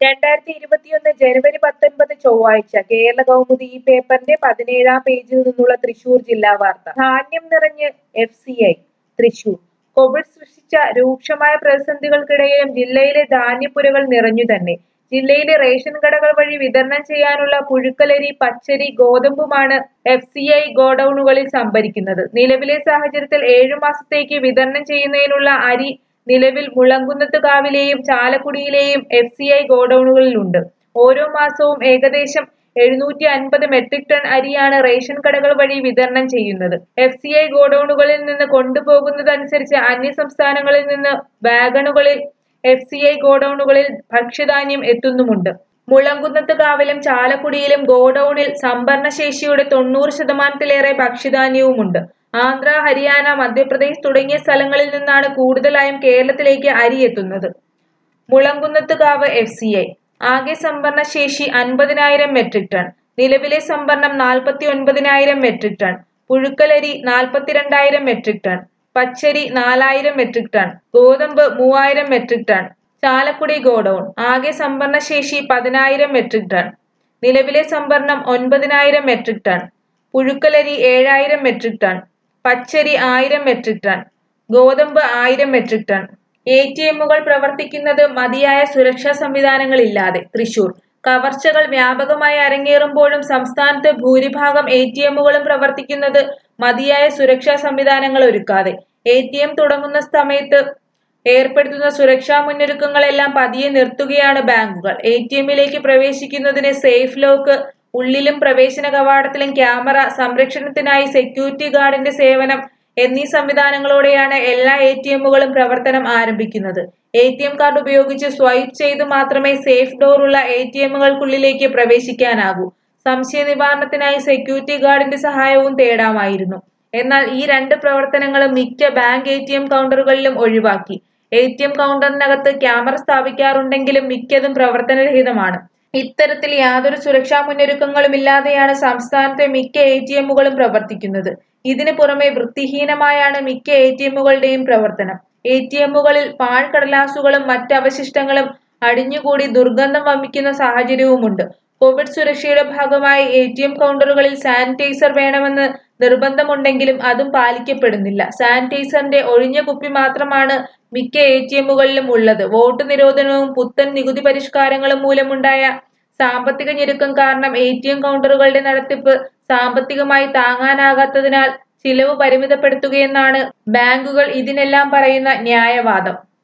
രണ്ടായിരത്തി ഇരുപത്തിയൊന്ന് ജനുവരി പത്തൊൻപത് ചൊവ്വാഴ്ച കേരള കൗമുദി ഈ പേപ്പറിന്റെ പതിനേഴാം പേജിൽ നിന്നുള്ള തൃശൂർ ജില്ലാ വാർത്ത ധാന്യം നിറഞ്ഞ് F C I Thrissur COVID സൃഷ്ടിച്ച രൂക്ഷമായ പ്രതിസന്ധികൾക്കിടയിലും ജില്ലയിലെ ധാന്യപ്പുരകൾ നിറഞ്ഞു തന്നെ ജില്ലയിലെ റേഷൻ കടകൾ വഴി വിതരണം ചെയ്യാനുള്ള പുഴുക്കലരി പച്ചരി ഗോതമ്പുമാണ് എഫ് സി ഐ ഗോഡൌണുകളിൽ സംഭരിക്കുന്നത് നിലവിലെ സാഹചര്യത്തിൽ ഏഴു മാസത്തേക്ക് വിതരണം ചെയ്യുന്നതിനുള്ള അരി നിലവിൽ മുളങ്കുന്നത്തുകാവിലെയും ചാലക്കുടിയിലെയും എഫ് സി ഐ ഗോഡൌണുകളിലുണ്ട് ഓരോ മാസവും ഏകദേശം എഴുന്നൂറ്റി അൻപത് മെട്രിക് ടൺ അരിയാണ് റേഷൻ കടകൾ വഴി വിതരണം ചെയ്യുന്നത് എഫ് സി ഐ ഗോഡൌണുകളിൽ നിന്ന് കൊണ്ടുപോകുന്നതനുസരിച്ച് അന്യ സംസ്ഥാനങ്ങളിൽ നിന്ന് വാഗണുകളിൽ എഫ് സി ഐ ഗോഡൌണുകളിൽ ഭക്ഷ്യധാന്യം എത്തുന്നുമുണ്ട് മുളങ്കുന്നത്ത് കാവിലും ചാലക്കുടിയിലും ഗോഡൌണിൽ സംഭരണശേഷിയുടെ തൊണ്ണൂറ് ശതമാനത്തിലേറെ ഭക്ഷ്യധാന്യവുമുണ്ട് ആന്ധ്ര ഹരിയാന മധ്യപ്രദേശ് തുടങ്ങിയ സ്ഥലങ്ങളിൽ നിന്നാണ് കൂടുതലായും കേരളത്തിലേക്ക് അരി എത്തുന്നത് മുളങ്കുന്നത്തുകാവ് എഫ് സി ഐ ആകെ സംഭരണ ശേഷി അൻപതിനായിരം മെട്രിക് ടൺ നിലവിലെ സംഭരണം നാൽപ്പത്തി ഒൻപതിനായിരം മെട്രിക് ടൺ പുഴുക്കലരി നാൽപ്പത്തിരണ്ടായിരം മെട്രിക് ടൺ പച്ചരി നാലായിരം മെട്രിക് ടൺ ഗോതമ്പ് മൂവായിരം മെട്രിക് ടൺ ചാലക്കുടി ഗോഡൌൺ ആകെ സംഭരണ ശേഷി പതിനായിരം മെട്രിക് ടൺ നിലവിലെ സംഭരണം ഒൻപതിനായിരം മെട്രിക് ടൺ പുഴുക്കലരി ഏഴായിരം മെട്രിക് ടൺ പച്ചരി ആയിരം മെട്രിക് ടൺ ഗോതമ്പ് ആയിരം മെട്രിക് ടൺ എ ടി എമ്മുകൾ പ്രവർത്തിക്കുന്നത് മതിയായ സുരക്ഷാ സംവിധാനങ്ങളില്ലാതെ തൃശൂർ കവർച്ചകൾ വ്യാപകമായി അരങ്ങേറുമ്പോഴും സംസ്ഥാനത്ത് ഭൂരിഭാഗം എ ടി എമ്മുകളും പ്രവർത്തിക്കുന്നത് മതിയായ സുരക്ഷാ സംവിധാനങ്ങൾ ഒരുക്കാതെ എ ടി എം തുടങ്ങുന്ന സമയത്ത് ഏർപ്പെടുത്തുന്ന സുരക്ഷാ മുന്നൊരുക്കങ്ങളെല്ലാം പതിയെ നിർത്തുകയാണ് ബാങ്കുകൾ എ ടി എമ്മിലേക്ക് പ്രവേശിക്കുന്നതിന് സേഫ് ലോക്ക് ഉള്ളിലും പ്രവേശന കവാടത്തിലും ക്യാമറ സംരക്ഷണത്തിനായി സെക്യൂരിറ്റി ഗാർഡിന്റെ സേവനം എന്നീ സംവിധാനങ്ങളോടെയാണ് എല്ലാ എ ടി എമ്മുകളും പ്രവർത്തനം ആരംഭിക്കുന്നത് എ ടി എം കാർഡ് ഉപയോഗിച്ച് സ്വൈപ്പ് ചെയ്ത് മാത്രമേ സേഫ് ഡോർ ഉള്ള എ ടി എമ്മുകൾക്കുള്ളിലേക്ക് പ്രവേശിക്കാനാകൂ സംശയ നിവാരണത്തിനായി സെക്യൂരിറ്റി ഗാർഡിന്റെ സഹായവും തേടാമായിരുന്നു എന്നാൽ ഈ രണ്ട് പ്രവർത്തനങ്ങളും മിക്ക ബാങ്ക് എ ടി എം കൗണ്ടറുകളിലും ഒഴിവാക്കി എ ടി എം കൗണ്ടറിനകത്ത് ക്യാമറ സ്ഥാപിക്കാറുണ്ടെങ്കിലും മിക്കതും പ്രവർത്തനരഹിതമാണ് ഇത്തരത്തിൽ യാതൊരു സുരക്ഷാ മുന്നൊരുക്കങ്ങളുമില്ലാതെയാണ് സംസ്ഥാനത്തെ മിക്ക എ ടി എമ്മുകളും പ്രവർത്തിക്കുന്നത് ഇതിനു പുറമെ വൃത്തിഹീനമായാണ് മിക്ക എ ടി എമ്മുകളുടെയും പ്രവർത്തനം എ ടി എമ്മുകളിൽ പാഴ്കടലാസുകളും മറ്റ് അവശിഷ്ടങ്ങളും അടിഞ്ഞുകൂടി ദുർഗന്ധം വമിക്കുന്ന സാഹചര്യവുമുണ്ട് കോവിഡ് സുരക്ഷയുടെ ഭാഗമായി എ ടി എം കൗണ്ടറുകളിൽ സാനിറ്റൈസർ വേണമെന്ന് നിർബന്ധമുണ്ടെങ്കിലും അതും പാലിക്കപ്പെടുന്നില്ല സാനിറ്റൈസറിന്റെ ഒഴിഞ്ഞ കുപ്പി മാത്രമാണ് മിക്ക എ ടി എമ്മുകളിലും ഉള്ളത് വോട്ട് നിരോധനവും പുത്തൻ നികുതി പരിഷ്കാരങ്ങളും മൂലമുണ്ടായ സാമ്പത്തിക ഞെരുക്കം കാരണം എ ടി എം കൗണ്ടറുകളുടെ നടത്തിപ്പ് സാമ്പത്തികമായി താങ്ങാനാകാത്തതിനാൽ ചിലവ് പരിമിതപ്പെടുത്തുകയെന്നാണ് ബാങ്കുകൾ ഇതിനെല്ലാം പറയുന്ന ന്യായവാദം